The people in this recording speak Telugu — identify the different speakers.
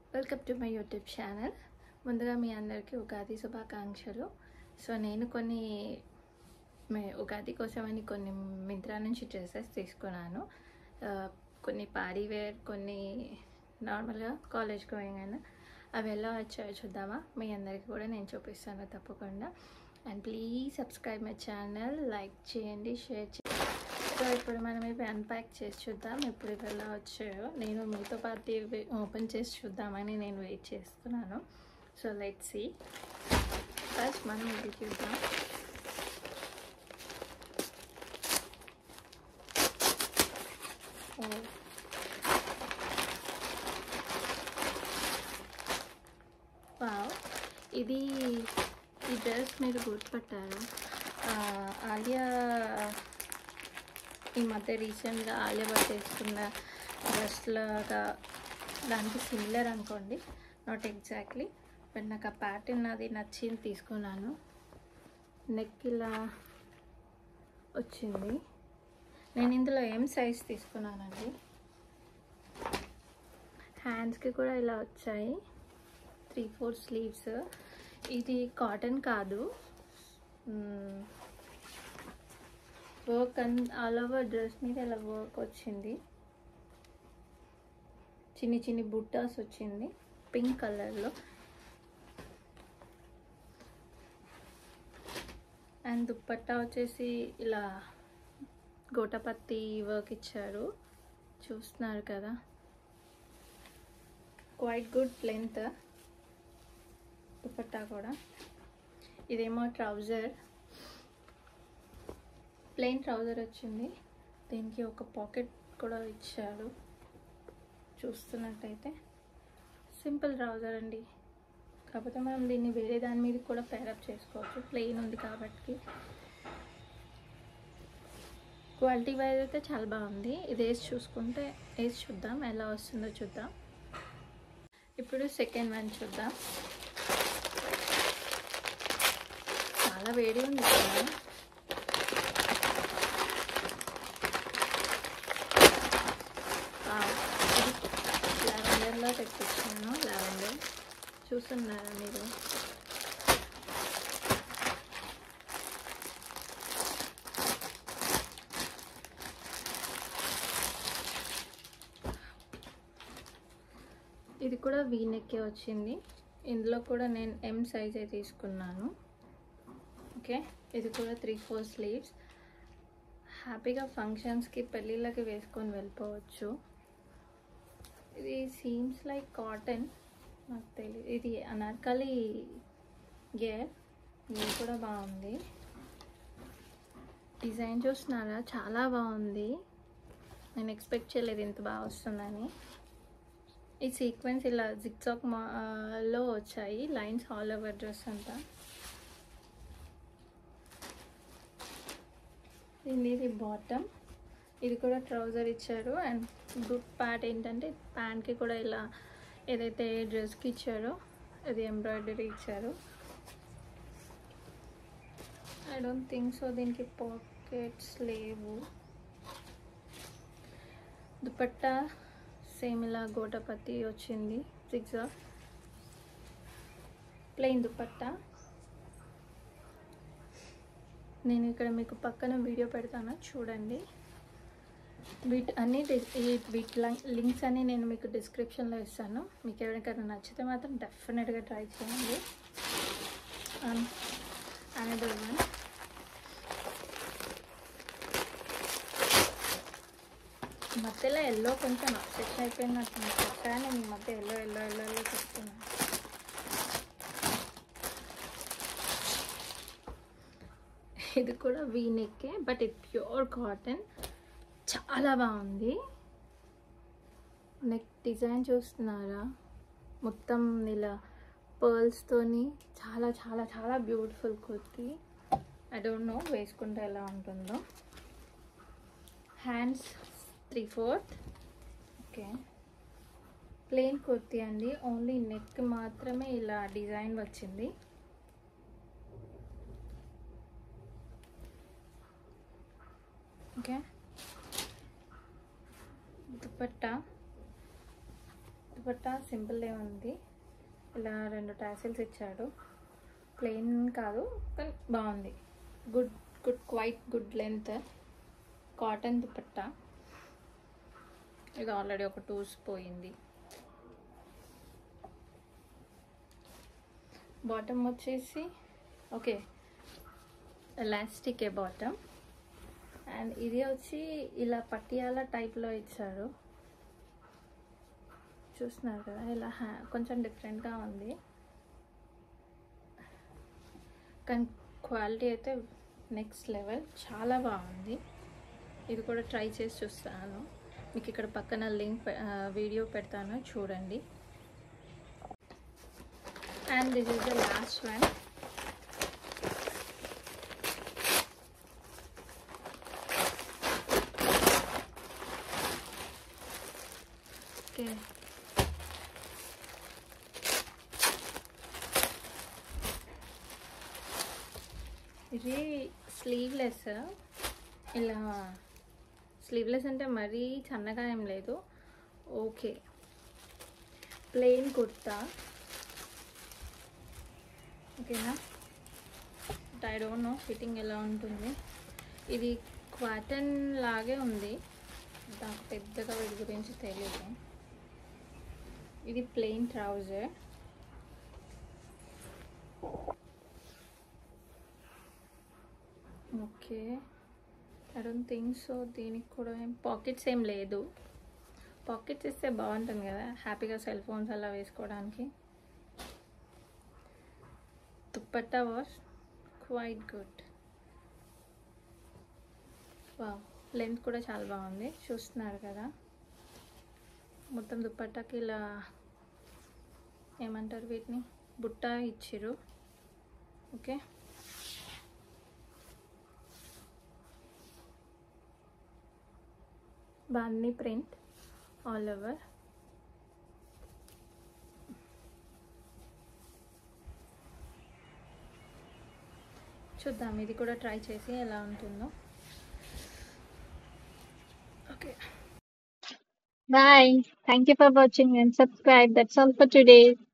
Speaker 1: Welcome to my YouTube channel ముందుగా మీ అందరికీ ఉగాది శుభాకాంక్షలు సో నేను కొన్ని మే- ఉగాది కోసమని కొన్ని మింత్రా నుంచి డ్రెస్సెస్ తీసుకున్నాను ఆ, కొన్ని పారీ వేర్ కొన్ని నార్మల్గా కాలేజ్ గోయింగ్ అయినా అవి ఎలా వచ్చాయో చూద్దామా మీ అందరికీ కూడా నేను చూపిస్తాను తప్పకుండా and please subscribe my channel like చేయండి షేర్ చేయండి సో ఇప్పుడు మనం ఇవి అన్ప్యాక్ చేసి చూద్దాం ఇప్పుడు ఇవి ఎలా వచ్చాయో నేను మీతో పాటు ఇవి ఓపెన్ చేసి చూద్దామని నేను వెయిట్ చేస్తున్నాను సో లెట్ సి ఫస్ట్ మనం ఇది చూద్దాం ఓ వావ్ ఇది ఈ డ్రెస్ మీరు గుర్తుపట్టారా ఆ, ఆలియా ఈ మధ్య రీసెంట్గా ఆలియా భట్ వేసుకున్న డ్రెస్ లాగా దానికి సిమిలర్ అనుకోండి నాట్ ఎగ్జాక్ట్లీ బట్ నాకు ఆ ప్యాటర్న్ అది నచ్చింది తీసుకున్నాను నెక్ ఇలా వచ్చింది నేను ఇందులో ఏం సైజ్ తీసుకున్నానండి హ్యాండ్స్కి కూడా ఇలా వచ్చాయి త్రీ ఫోర్ స్లీవ్స్ ఇది కాటన్ కాదు work on all over dress మీద ఇలా వర్క్ వచ్చింది చిన్ని చిన్ని బుట్టాస్ వచ్చింది పింక్ కలర్లో అండ్ దుప్పట్టా వచ్చేసి ఇలా గోటపత్తి వర్క్ ఇచ్చారు చూస్తున్నారు కదా క్వైట్ గుడ్ లెంత్ దుపట్టా కూడా ఇదేమో ట్రౌజర్ ప్లెయిన్ ట్రౌజర్ వచ్చింది దీనికి ఒక పాకెట్ కూడా ఇచ్చాడు చూస్తున్నట్టయితే సింపుల్ ట్రౌజర్ అండి కాకపోతే మనం దీన్ని వేరే దాని మీద కూడా పేరప్ చేసుకోవచ్చు ప్లెయిన్ ఉంది కాబట్టి క్వాలిటీ వైజ్ అయితే చాలా బాగుంది ఇది వేసి చూసుకుంటే వేసి చూద్దాం ఎలా వస్తుందో చూద్దాం ఇప్పుడు సెకండ్ వన్ చూద్దాం చాలా వేడి ఉంది కదా లావెండర్లో తెప్పించాను లావెండర్ చూస్తున్నారా మీరు ఇది కూడా వీనెక్కే వచ్చింది ఇందులో కూడా నేను ఎం సైజే తీసుకున్నాను ఓకే ఇది కూడా త్రీ ఫోర్ స్లీవ్స్ హ్యాపీగా ఫంక్షన్స్కి పెళ్ళిళ్ళకి వేసుకొని వెళ్ళిపోవచ్చు ఇది సీమ్స్ లైక్ కాటన్ నాకు తెలియదు ఇది అనార్కలి గేర్ ఇది కూడా బాగుంది డిజైన్ చూస్తున్నారా చాలా బాగుంది నేను ఎక్స్పెక్ట్ చేయలేదు ఇంత బాగా వస్తుందని ఈ సీక్వెన్స్ ఇలా జిగ్జాక్ లో వచ్చాయి లైన్స్ ఆల్ ఓవర్ డ్రెస్ అంతా ఇది ఇది బాటమ్ ఇది కూడా ట్రౌజర్ ఇచ్చారు అండ్ గుడ్ ప్యాట్ ఏంటంటే ప్యాంట్కి కూడా ఇలా ఏదైతే డ్రెస్కి ఇచ్చారో అది ఎంబ్రాయిడరీ ఇచ్చారు ఐ డోంట్ థింక్ సో దీనికి పాకెట్స్ లేవు దుపట్టా సేమ్ ఇలా గోటపత్తి వచ్చింది సిక్స్ ప్లెయిన్ దుపట్టా నేను ఇక్కడ మీకు పక్కన వీడియో పెడతాను చూడండి వీటి అన్ని డి- ఈ వీటి లింక్స్ అన్ని నేను మీకు డిస్క్రిప్షన్లో ఇస్తాను మీకు ఎవరికైనా నచ్చితే మాత్రం డెఫినెట్గా ట్రై చేయండి అనదర్ వన్ మధ్యలో ఎల్లో కొంచెం అప్సెట్ అయిపోయినట్టు చెప్పాను నేను ఈ మధ్య ఎల్లో ఎల్లో ఎల్లో ఎల్లో చెప్తున్నాను ఇది కూడా వీనెక్కే బట్ ఇది ప్యూర్ కాటన్ చాలా బాగుంది నెక్ డిజైన్ చూస్తున్నారా మొత్తం ఇలా పర్ల్స్తోని చాలా చాలా చాలా beautiful kurti I don't know వేసుకుంటే ఎలా ఉంటుందో hands three fourth okay plain kurti అండి ఓన్లీ నెక్ మాత్రమే ఇలా డిజైన్ వచ్చింది ఓకే దుపట్టా దుపట్టా సింపుల్గా ఉంది ఇలా రెండు టాసిల్స్ ఇచ్చాడు ప్లెయిన్ కాదు కానీ బాగుంది good good quite good length cotton dupatta ఇది ఆల్రెడీ ఒక టూస్ పోయింది బాటమ్ వచ్చేసి ఓకే ఎలాస్టిక్ ఏ బాటమ్ అండ్ ఇది వచ్చి ఇలా పటియాల టైప్లో ఇచ్చారు చూస్తున్నారు కదా ఇలా హ్యా కొంచెం డిఫరెంట్గా ఉంది కానీ క్వాలిటీ అయితే నెక్స్ట్ లెవెల్ చాలా బాగుంది ఇది కూడా ట్రై చేసి చూస్తాను మీకు ఇక్కడ పక్కన లింక్ వీడియో పెడతాను చూడండి and this is the last one okay ఇది స్లీవ్లెస్ ఇలా స్లీవ్లెస్ అంటే మరీ సన్నగా ఏం లేదు ఓకే ప్లెయిన్ కుర్తా ఓకేనా ఐ డోంట్ నో ఫిట్టింగ్ ఎలా ఉంటుంది ఇది క్వాటన్ లాగే ఉంది నాకు పెద్దగా వీటి గురించి తెలియదు ఇది plain trouser okay I don't think so దీనికి కూడా ఏం పాకెట్స్ ఏం లేదు పాకెట్స్ ఇస్తే బాగుంటుంది కదా హ్యాపీగా సెల్ ఫోన్స్ అలా వేసుకోవడానికి దుప్పట్టా వాస్ క్వైట్ గుడ్ వా లెంత్ కూడా చాలా బాగుంది చూస్తున్నారు కదా మొత్తం దుప్పట్టాకి ఇలా ఏమంటారు వీటిని బుట్ట ఇచ్చిర్రు ఓకే బాగుంది ప్రింట్ ఆల్ ఓవర్ చూద్దాం ఇది కూడా ట్రై చేసి ఎలా ఉంటుందో okay
Speaker 2: Bye. Thank you for watching and subscribe. That's all for today.